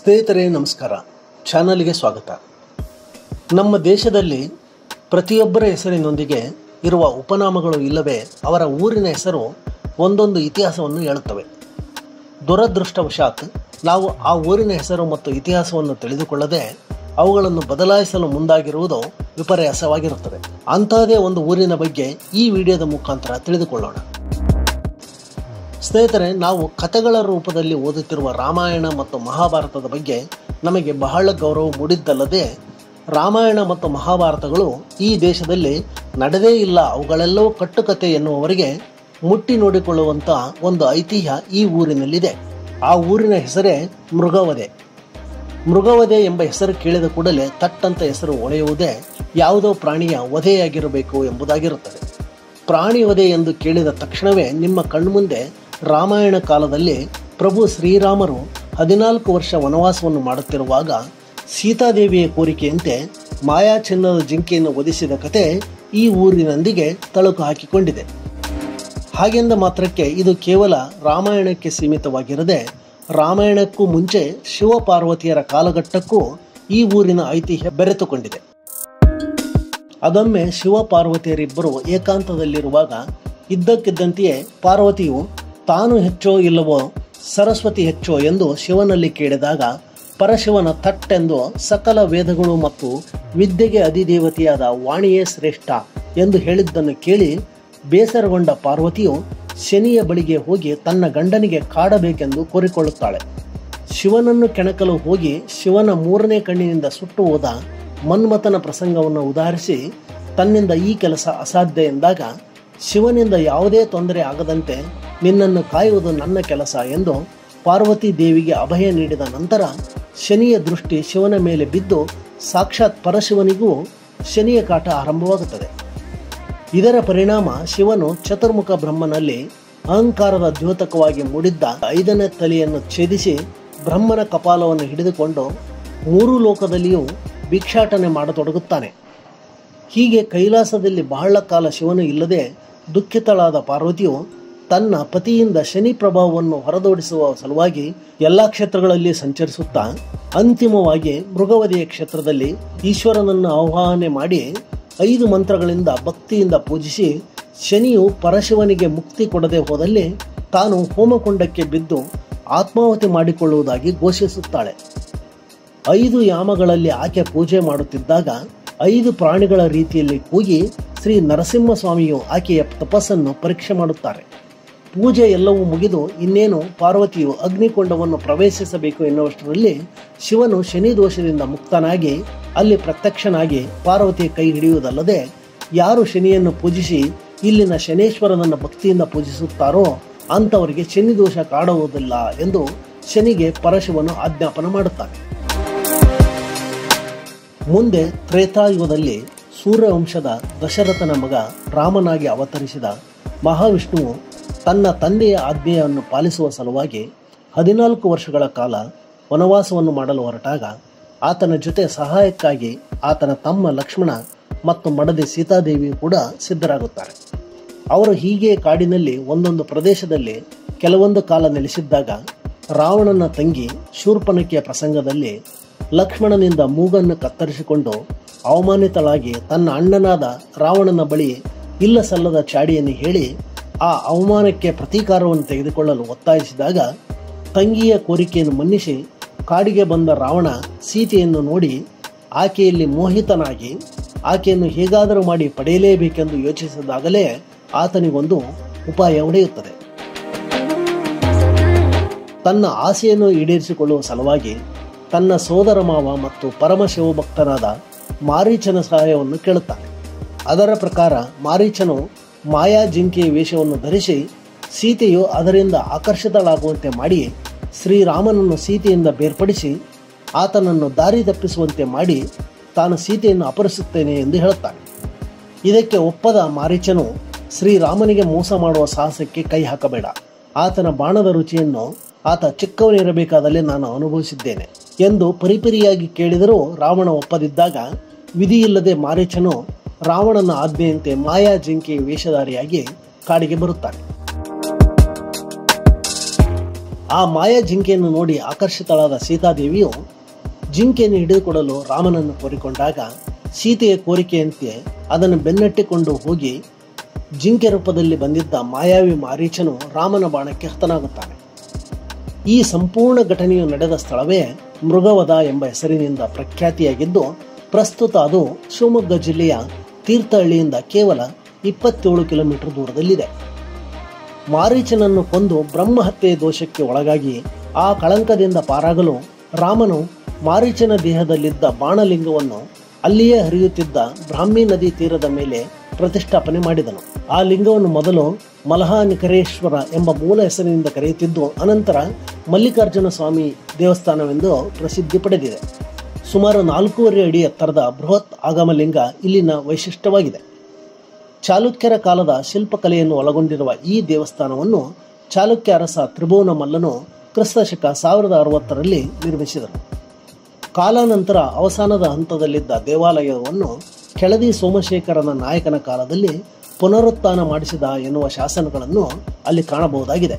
ಸ್ನೇಹಿತರೆ ನಮಸ್ಕಾರ ಚಾನಲ್ಗೆ ಸ್ವಾಗತ ನಮ್ಮ ದೇಶದಲ್ಲಿ ಪ್ರತಿಯೊಬ್ಬರ ಹೆಸರಿನೊಂದಿಗೆ ಇರುವ ಉಪನಾಮಗಳು ಇಲ್ಲವೇ ಅವರ ಊರಿನ ಹೆಸರು ಒಂದೊಂದು ಇತಿಹಾಸವನ್ನು ಹೇಳುತ್ತವೆ ದುರದೃಷ್ಟವಶಾತ್ ನಾವು ಆ ಊರಿನ ಹೆಸರು ಮತ್ತು ಇತಿಹಾಸವನ್ನು ತಿಳಿದುಕೊಳ್ಳದೆ ಅವುಗಳನ್ನು ಬದಲಾಯಿಸಲು ಮುಂದಾಗಿರುವುದು ವಿಪರ್ಯಾಸವಾಗಿರುತ್ತದೆ ಅಂತಹದೇ ಒಂದು ಊರಿನ ಬಗ್ಗೆ ಈ ವಿಡಿಯೋದ ಮುಖಾಂತರ ತಿಳಿದುಕೊಳ್ಳೋಣ ಸ್ನೇಹಿತರೆ ನಾವು ಕಥೆಗಳ ರೂಪದಲ್ಲಿ ಓದುತ್ತಿರುವ ರಾಮಾಯಣ ಮತ್ತು ಮಹಾಭಾರತದ ಬಗ್ಗೆ ನಮಗೆ ಬಹಳ ಗೌರವ ಮೂಡಿದ್ದಲ್ಲದೆ ರಾಮಾಯಣ ಮತ್ತು ಮಹಾಭಾರತಗಳು ಈ ದೇಶದಲ್ಲಿ ನಡೆದೇ ಇಲ್ಲ ಅವುಗಳೆಲ್ಲವೂ ಕಟ್ಟುಕತೆ ಎನ್ನುವವರಿಗೆ ಮುಟ್ಟಿ ನೋಡಿಕೊಳ್ಳುವಂಥ ಒಂದು ಐತಿಹ್ಯ ಈ ಊರಿನಲ್ಲಿದೆ ಆ ಊರಿನ ಹೆಸರೇ ಮೃಗವಧೆ ಮೃಗವಧೆ ಎಂಬ ಹೆಸರು ಕೇಳಿದ ಕೂಡಲೇ ತಟ್ಟಂತ ಹೆಸರು ಒಳೆಯುವುದೇ ಯಾವುದೋ ಪ್ರಾಣಿಯ ವಧೆಯಾಗಿರಬೇಕು ಎಂಬುದಾಗಿರುತ್ತದೆ ಪ್ರಾಣಿ ವಧೆ ಎಂದು ಕೇಳಿದ ತಕ್ಷಣವೇ ನಿಮ್ಮ ಕಣ್ಮುಂದೆ ರಾಮಾಯಣ ಕಾಲದಲ್ಲಿ ಪ್ರಭು ಶ್ರೀರಾಮರು ಹದಿನಾಲ್ಕು ವರ್ಷ ವನವಾಸವನ್ನು ಮಾಡುತ್ತಿರುವಾಗ ಸೀತಾದೇವಿಯ ಕೋರಿಕೆಯಂತೆ ಮಾಯಾ ಚಿನ್ನದ ಜಿಂಕೆಯನ್ನು ವಧಿಸಿದ ಕತೆ ಈ ಊರಿನೊಂದಿಗೆ ತಳುಕು ಹಾಕಿಕೊಂಡಿದೆ ಹಾಗೆಂದ ಮಾತ್ರಕ್ಕೆ ಇದು ಕೇವಲ ರಾಮಾಯಣಕ್ಕೆ ಸೀಮಿತವಾಗಿರದೆ ರಾಮಾಯಣಕ್ಕೂ ಮುಂಚೆ ಶಿವಪಾರ್ವತಿಯರ ಕಾಲಘಟ್ಟಕ್ಕೂ ಈ ಊರಿನ ಐತಿಹ್ಯ ಬೆರೆತುಕೊಂಡಿದೆ ಅದೊಮ್ಮೆ ಶಿವ ಪಾರ್ವತಿಯರಿಬ್ಬರು ಏಕಾಂತದಲ್ಲಿರುವಾಗ ಇದ್ದಕ್ಕಿದ್ದಂತೆಯೇ ಪಾರ್ವತಿಯು ತಾನು ಹೆಚ್ಚೋ ಇಲ್ಲವೋ ಸರಸ್ವತಿ ಹೆಚ್ಚೋ ಎಂದು ಶಿವನಲ್ಲಿ ಕೇಳಿದಾಗ ಪರಶಿವನ ತಟ್ಟೆಂದು ಸಕಲ ವೇದಗಳು ಮತ್ತು ವಿದ್ಯೆಗೆ ಅಧಿದೇವತೆಯಾದ ವಾಣಿಯೇ ಶ್ರೇಷ್ಠ ಎಂದು ಹೇಳಿದ್ದನ್ನು ಕೇಳಿ ಬೇಸರಗೊಂಡ ಪಾರ್ವತಿಯು ಶನಿಯ ಬಳಿಗೆ ಹೋಗಿ ತನ್ನ ಗಂಡನಿಗೆ ಕಾಡಬೇಕೆಂದು ಕೋರಿಕೊಳ್ಳುತ್ತಾಳೆ ಶಿವನನ್ನು ಕೆಣಕಲು ಹೋಗಿ ಶಿವನ ಮೂರನೇ ಕಣ್ಣಿನಿಂದ ಸುಟ್ಟು ಹೋದ ಮನ್ಮಥನ ಪ್ರಸಂಗವನ್ನು ಉದಾಹರಿಸಿ ತನ್ನಿಂದ ಈ ಕೆಲಸ ಅಸಾಧ್ಯ ಎಂದಾಗ ಶಿವನಿಂದ ಯಾವುದೇ ತೊಂದರೆ ಆಗದಂತೆ ನಿನ್ನನ್ನು ಕಾಯುವುದು ನನ್ನ ಕೆಲಸ ಎಂದು ಪಾರ್ವತಿ ದೇವಿಗೆ ಅಭಯ ನೀಡಿದ ನಂತರ ಶನಿಯ ದೃಷ್ಟಿ ಶಿವನ ಮೇಲೆ ಬಿದ್ದು ಸಾಕ್ಷಾತ್ ಪರಶಿವನಿಗೂ ಶನಿಯ ಕಾಟ ಆರಂಭವಾಗುತ್ತದೆ ಇದರ ಪರಿಣಾಮ ಶಿವನು ಚತುರ್ಮುಖ ಬ್ರಹ್ಮನಲ್ಲಿ ಅಹಂಕಾರದ ದ್ಯೋತಕವಾಗಿ ಮೂಡಿದ್ದ ಐದನೇ ತಲೆಯನ್ನು ಛೇದಿಸಿ ಬ್ರಹ್ಮನ ಕಪಾಲವನ್ನು ಹಿಡಿದುಕೊಂಡು ಮೂರು ಲೋಕದಲ್ಲಿಯೂ ಭಿಕ್ಷಾಟನೆ ಮಾಡತೊಡಗುತ್ತಾನೆ ಹೀಗೆ ಕೈಲಾಸದಲ್ಲಿ ಬಹಳ ಕಾಲ ಶಿವನು ಇಲ್ಲದೆ ದುಃಖಿತಳಾದ ಪಾರ್ವತಿಯು ತನ್ನ ಪತಿಯಿಂದ ಶನಿ ಪ್ರಭಾವವನ್ನು ಹೊರದೋಡಿಸುವ ಸಲುವಾಗಿ ಎಲ್ಲ ಕ್ಷೇತ್ರಗಳಲ್ಲಿ ಸಂಚರಿಸುತ್ತಾ ಅಂತಿಮವಾಗಿ ಮೃಗವಧಿಯ ಕ್ಷೇತ್ರದಲ್ಲಿ ಈಶ್ವರನನ್ನು ಆಹ್ವಾನ ಮಾಡಿ ಐದು ಮಂತ್ರಗಳಿಂದ ಭಕ್ತಿಯಿಂದ ಪೂಜಿಸಿ ಶನಿಯು ಪರಶಿವನಿಗೆ ಮುಕ್ತಿ ಕೊಡದೆ ಹೋದಲ್ಲಿ ತಾನು ಹೋಮಕುಂಡಕ್ಕೆ ಬಿದ್ದು ಆತ್ಮಾಹುತಿ ಮಾಡಿಕೊಳ್ಳುವುದಾಗಿ ಘೋಷಿಸುತ್ತಾಳೆ ಐದು ಯಾಮಗಳಲ್ಲಿ ಆಕೆ ಪೂಜೆ ಮಾಡುತ್ತಿದ್ದಾಗ ಐದು ಪ್ರಾಣಿಗಳ ರೀತಿಯಲ್ಲಿ ಕೂಗಿ ಶ್ರೀ ನರಸಿಂಹಸ್ವಾಮಿಯು ಆಕೆಯ ತಪಸ್ಸನ್ನು ಪರೀಕ್ಷೆ ಮಾಡುತ್ತಾರೆ ಪೂಜೆ ಎಲ್ಲವೂ ಮುಗಿದು ಇನ್ನೇನು ಪಾರ್ವತಿಯು ಅಗ್ನಿಕೊಂಡವನ್ನು ಪ್ರವೇಶಿಸಬೇಕು ಎನ್ನುವಷ್ಟರಲ್ಲಿ ಶಿವನು ಶನಿ ದೋಷದಿಂದ ಮುಕ್ತನಾಗಿ ಅಲ್ಲಿ ಪ್ರತ್ಯಕ್ಷನಾಗಿ ಪಾರ್ವತಿಯ ಕೈ ಹಿಡಿಯುವುದಲ್ಲದೆ ಯಾರು ಶನಿಯನ್ನು ಪೂಜಿಸಿ ಇಲ್ಲಿನ ಶನೇಶ್ವರನನ್ನು ಭಕ್ತಿಯಿಂದ ಪೂಜಿಸುತ್ತಾರೋ ಅಂಥವರಿಗೆ ಶನಿ ದೋಷ ಕಾಡುವುದಿಲ್ಲ ಎಂದು ಶನಿಗೆ ಪರಶಿವನು ಆಜ್ಞಾಪನ ಮಾಡುತ್ತಾನೆ ಮುಂದೆ ತ್ರೇತಾಯುಗದಲ್ಲಿ ಸೂರ್ಯವಂಶದ ದಶರಥನ ಮಗ ರಾಮನಾಗಿ ಅವತರಿಸಿದ ಮಹಾವಿಷ್ಣುವು ತನ್ನ ತಂದೆಯ ಆಜ್ಞೆಯನ್ನು ಪಾಲಿಸುವ ಸಲುವಾಗಿ ಹದಿನಾಲ್ಕು ವರ್ಷಗಳ ಕಾಲ ವನವಾಸವನ್ನು ಮಾಡಲು ಹೊರಟಾಗ ಆತನ ಜೊತೆ ಸಹಾಯಕ್ಕಾಗಿ ಆತನ ತಮ್ಮ ಲಕ್ಷ್ಮಣ ಮತ್ತು ಮಡದಿ ಸೀತಾದೇವಿ ಕೂಡ ಸಿದ್ಧರಾಗುತ್ತಾರೆ ಅವರು ಹೀಗೆ ಕಾಡಿನಲ್ಲಿ ಒಂದೊಂದು ಪ್ರದೇಶದಲ್ಲಿ ಕೆಲವೊಂದು ಕಾಲ ನೆಲೆಸಿದ್ದಾಗ ರಾವಣನ ತಂಗಿ ಶೂರ್ಪನಕಿಯ ಪ್ರಸಂಗದಲ್ಲಿ ಲಕ್ಷ್ಮಣನಿಂದ ಮೂಗನ್ನು ಕತ್ತರಿಸಿಕೊಂಡು ಅವಮಾನಿತಳಾಗಿ ತನ್ನ ಅಣ್ಣನಾದ ರಾವಣನ ಬಳಿ ಇಲ್ಲ ಸಲ್ಲದ ಚಾಡಿಯನ್ನು ಹೇಳಿ ಆ ಅವಮಾನಕ್ಕೆ ಪ್ರತೀಕಾರವನ್ನು ತೆಗೆದುಕೊಳ್ಳಲು ಒತ್ತಾಯಿಸಿದಾಗ ತಂಗಿಯ ಕೋರಿಕೆಯನ್ನು ಮನ್ನಿಸಿ ಕಾಡಿಗೆ ಬಂದ ರಾವಣ ಸೀತೆಯನ್ನು ನೋಡಿ ಆಕೆಯಲ್ಲಿ ಮೋಹಿತನಾಗಿ ಆಕೆಯನ್ನು ಹೇಗಾದರೂ ಮಾಡಿ ಪಡೆಯಲೇಬೇಕೆಂದು ಯೋಚಿಸಿದಾಗಲೇ ಆತನಿಗೊಂದು ಉಪಾಯ ಹೊಡೆಯುತ್ತದೆ ತನ್ನ ಆಸೆಯನ್ನು ಈಡೇರಿಸಿಕೊಳ್ಳುವ ಸಲುವಾಗಿ ತನ್ನ ಸೋದರ ಮಾವ ಮತ್ತು ಪರಮಶಿವಭಕ್ತನಾದ ಮಾರೀಚನ ಸಹಾಯವನ್ನು ಕೇಳುತ್ತಾನೆ ಅದರ ಪ್ರಕಾರ ಮಾರೀಚನು ಮಾಯಾ ಜಿಂಕೆಯ ವೇಷವನ್ನು ಧರಿಸಿ ಸೀತೆಯು ಅದರಿಂದ ಆಕರ್ಷಿತಳಾಗುವಂತೆ ಮಾಡಿ ಶ್ರೀರಾಮನನ್ನು ಸೀತೆಯಿಂದ ಬೇರ್ಪಡಿಸಿ ಆತನನ್ನು ದಾರಿ ತಪ್ಪಿಸುವಂತೆ ಮಾಡಿ ತಾನು ಸೀತೆಯನ್ನು ಅಪಹರಿಸುತ್ತೇನೆ ಎಂದು ಹೇಳುತ್ತಾನೆ ಇದಕ್ಕೆ ಒಪ್ಪದ ಮಾರೀಚನು ಶ್ರೀರಾಮನಿಗೆ ಮೋಸ ಮಾಡುವ ಸಾಹಸಕ್ಕೆ ಕೈ ಹಾಕಬೇಡ ಆತನ ಬಾಣದ ರುಚಿಯನ್ನು ಆತ ಚಿಕ್ಕವನಿರಬೇಕಾದಲ್ಲಿ ನಾನು ಅನುಭವಿಸಿದ್ದೇನೆ ಎಂದು ಪರಿಪರಿಯಾಗಿ ಕೇಳಿದರೂ ರಾವಣ ಒಪ್ಪದಿದ್ದಾಗ ವಿಧಿಯಿಲ್ಲದೆ ಮಾರೀಚನು ರಾವಣನ ಆಜ್ಞೆಯಂತೆ ಮಾಯಾ ಜಿಂಕೆಯ ವೇಷಧಾರಿಯಾಗಿ ಕಾಡಿಗೆ ಬರುತ್ತಾನೆ ಆ ಮಾಯಾ ಜಿಂಕೆಯನ್ನು ನೋಡಿ ಆಕರ್ಷಿತಳಾದ ಸೀತಾದೇವಿಯು ಜಿಂಕೆಯನ್ನು ಹಿಡಿದುಕೊಡಲು ರಾಮನನ್ನು ಕೋರಿಕೊಂಡಾಗ ಸೀತೆಯ ಕೋರಿಕೆಯಂತೆ ಅದನ್ನು ಬೆನ್ನಟ್ಟಿಕೊಂಡು ಹೋಗಿ ಜಿಂಕೆ ರೂಪದಲ್ಲಿ ಬಂದಿದ್ದ ಮಾಯಾವಿ ಮಾರೀಚನು ರಾಮನ ಬಾಣಕ್ಕೆ ಹತನಾಗುತ್ತಾನೆ ಈ ಸಂಪೂರ್ಣ ಘಟನೆಯು ನಡೆದ ಸ್ಥಳವೇ ಮೃಗವಧ ಎಂಬ ಹೆಸರಿನಿಂದ ಪ್ರಖ್ಯಾತಿಯಾಗಿದ್ದು ಪ್ರಸ್ತುತ ಅದು ಶಿವಮೊಗ್ಗ ಜಿಲ್ಲೆಯ ತೀರ್ಥಹಳ್ಳಿಯಿಂದ ಕೇವಲ ಇಪ್ಪತ್ತೇಳು ಕಿಲೋಮೀಟರ್ ದೂರದಲ್ಲಿದೆ ಮಾರೀಚನನ್ನು ಕೊಂದು ಬ್ರಹ್ಮಹತ್ಯೆ ದೋಷಕ್ಕೆ ಒಳಗಾಗಿ ಆ ಕಳಂಕದಿಂದ ಪಾರಾಗಲು ರಾಮನು ಮಾರೀಚನ ದೇಹದಲ್ಲಿದ್ದ ಬಾಣಲಿಂಗವನ್ನು ಅಲ್ಲಿಯೇ ಹರಿಯುತ್ತಿದ್ದ ಬ್ರಾಹ್ಮಿ ನದಿ ತೀರದ ಮೇಲೆ ಪ್ರತಿಷ್ಠಾಪನೆ ಮಾಡಿದನು ಆ ಲಿಂಗವನ್ನು ಮೊದಲು ಮಲಹಾನಿಕರೇಶ್ವರ ಎಂಬ ಮೂಲ ಹೆಸರಿನಿಂದ ಕರೆಯುತ್ತಿದ್ದು ಅನಂತರ ಮಲ್ಲಿಕಾರ್ಜುನ ಸ್ವಾಮಿ ದೇವಸ್ಥಾನವೆಂದು ಪ್ರಸಿದ್ಧಿ ಪಡೆದಿದೆ ಸುಮಾರು ನಾಲ್ಕೂವರೆ ಅಡಿ ಎತ್ತರದ ಬೃಹತ್ ಆಗಮಲಿಂಗ ಇಲ್ಲಿನ ವೈಶಿಷ್ಟ್ಯವಾಗಿದೆ ಚಾಲುಕ್ಯರ ಕಾಲದ ಶಿಲ್ಪಕಲೆಯನ್ನು ಒಳಗೊಂಡಿರುವ ಈ ದೇವಸ್ಥಾನವನ್ನು ಚಾಲುಕ್ಯ ಅರಸ ತ್ರಿಭುವನ ಮಲ್ಲನು ಕ್ರಿಸ್ತ ಶಕ ಸಾವಿರದ ಅರವತ್ತರಲ್ಲಿ ನಿರ್ಮಿಸಿದರು ಕಾಲಾನಂತರ ಅವಸಾನದ ಹಂತದಲ್ಲಿದ್ದ ದೇವಾಲಯವನ್ನು ಕೆಳದಿ ಸೋಮಶೇಖರನ ನಾಯಕನ ಕಾಲದಲ್ಲಿ ಪುನರುತ್ಥಾನ ಮಾಡಿಸಿದ ಎನ್ನುವ ಶಾಸನಗಳನ್ನು ಅಲ್ಲಿ ಕಾಣಬಹುದಾಗಿದೆ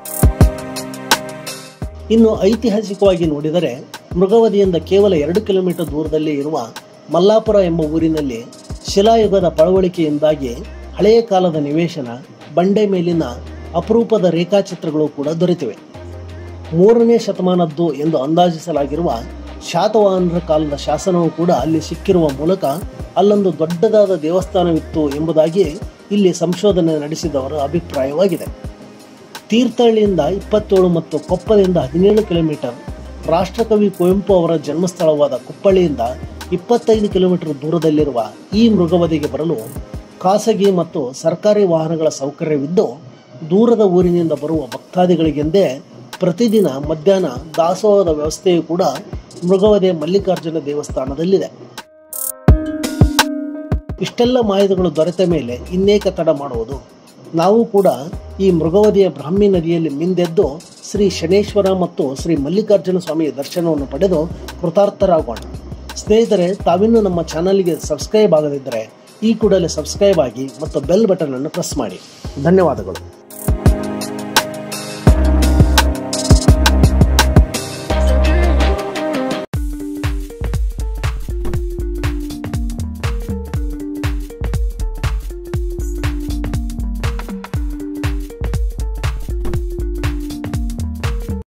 ಇನ್ನು ಐತಿಹಾಸಿಕವಾಗಿ ನೋಡಿದರೆ ಮೃಗವದಿಯಿಂದ ಕೇವಲ ಎರಡು ಕಿಲೋಮೀಟರ್ ದೂರದಲ್ಲಿ ಇರುವ ಮಲ್ಲಾಪುರ ಎಂಬ ಊರಿನಲ್ಲಿ ಶಿಲಾಯುಗದ ಪಳವಳಿಕೆಯಿಂದಾಗಿ ಹಳೆಯ ಕಾಲದ ನಿವೇಶನ ಬಂಡೆ ಮೇಲಿನ ಅಪರೂಪದ ರೇಖಾಚಿತ್ರಗಳು ಕೂಡ ದೊರೆತಿವೆ ಮೂರನೇ ಶತಮಾನದ್ದು ಎಂದು ಅಂದಾಜಿಸಲಾಗಿರುವ ಶಾತವಾಹನರ ಕಾಲದ ಶಾಸನವು ಕೂಡ ಅಲ್ಲಿ ಸಿಕ್ಕಿರುವ ಮೂಲಕ ಅಲ್ಲೊಂದು ದೊಡ್ಡದಾದ ದೇವಸ್ಥಾನವಿತ್ತು ಎಂಬುದಾಗಿ ಇಲ್ಲಿ ಸಂಶೋಧನೆ ನಡೆಸಿದವರ ಅಭಿಪ್ರಾಯವಾಗಿದೆ ತೀರ್ಥಹಳ್ಳಿಯಿಂದ ಇಪ್ಪತ್ತೇಳು ಮತ್ತು ಕೊಪ್ಪದಿಂದ ಹದಿನೇಳು ಕಿಲೋಮೀಟರ್ ರಾಷ್ಟ್ರಕವಿ ಕುವೆಂಪು ಅವರ ಜನ್ಮಸ್ಥಳವಾದ ಕುಪ್ಪಳ್ಳಿಯಿಂದ ಇಪ್ಪತ್ತೈದು ಕಿಲೋಮೀಟರ್ ದೂರದಲ್ಲಿರುವ ಈ ಮೃಗವದಿಗೆ ಬರಲು ಖಾಸಗಿ ಮತ್ತು ಸರ್ಕಾರಿ ವಾಹನಗಳ ಸೌಕರ್ಯವಿದ್ದು ದೂರದ ಊರಿನಿಂದ ಬರುವ ಭಕ್ತಾದಿಗಳಿಗೆಂದೇ ಪ್ರತಿದಿನ ಮಧ್ಯಾಹ್ನ ದಾಸೋಹದ ವ್ಯವಸ್ಥೆಯು ಕೂಡ ಮೃಗವದೆ ಮಲ್ಲಿಕಾರ್ಜುನ ದೇವಸ್ಥಾನದಲ್ಲಿದೆ ಇಷ್ಟೆಲ್ಲ ಮಾಹಿತಿಗಳು ದೊರೆತ ಮೇಲೆ ಇನ್ನೇಕ ತಡ ಮಾಡುವುದು ನಾವು ಕೂಡ ಈ ಮೃಗವದಿಯ ಬ್ರಾಹ್ಮಿ ನದಿಯಲ್ಲಿ ಮಿಂದೆದ್ದು ಶ್ರೀ ಶನೇಶ್ವರ ಮತ್ತು ಶ್ರೀ ಮಲ್ಲಿಕಾರ್ಜುನ ಸ್ವಾಮಿಯ ದರ್ಶನವನ್ನು ಪಡೆದು ಕೃತಾರ್ಥರಾಗೋಣ ಸ್ನೇಹಿತರೆ ತಾವಿನ್ನೂ ನಮ್ಮ ಚಾನಲ್ಗೆ ಸಬ್ಸ್ಕ್ರೈಬ್ ಆಗದಿದ್ದರೆ ಈ ಕೂಡಲೇ ಸಬ್ಸ್ಕ್ರೈಬ್ ಆಗಿ ಮತ್ತು ಬೆಲ್ ಬಟನ್ ಅನ್ನು ಪ್ರೆಸ್ ಮಾಡಿ ಧನ್ಯವಾದಗಳು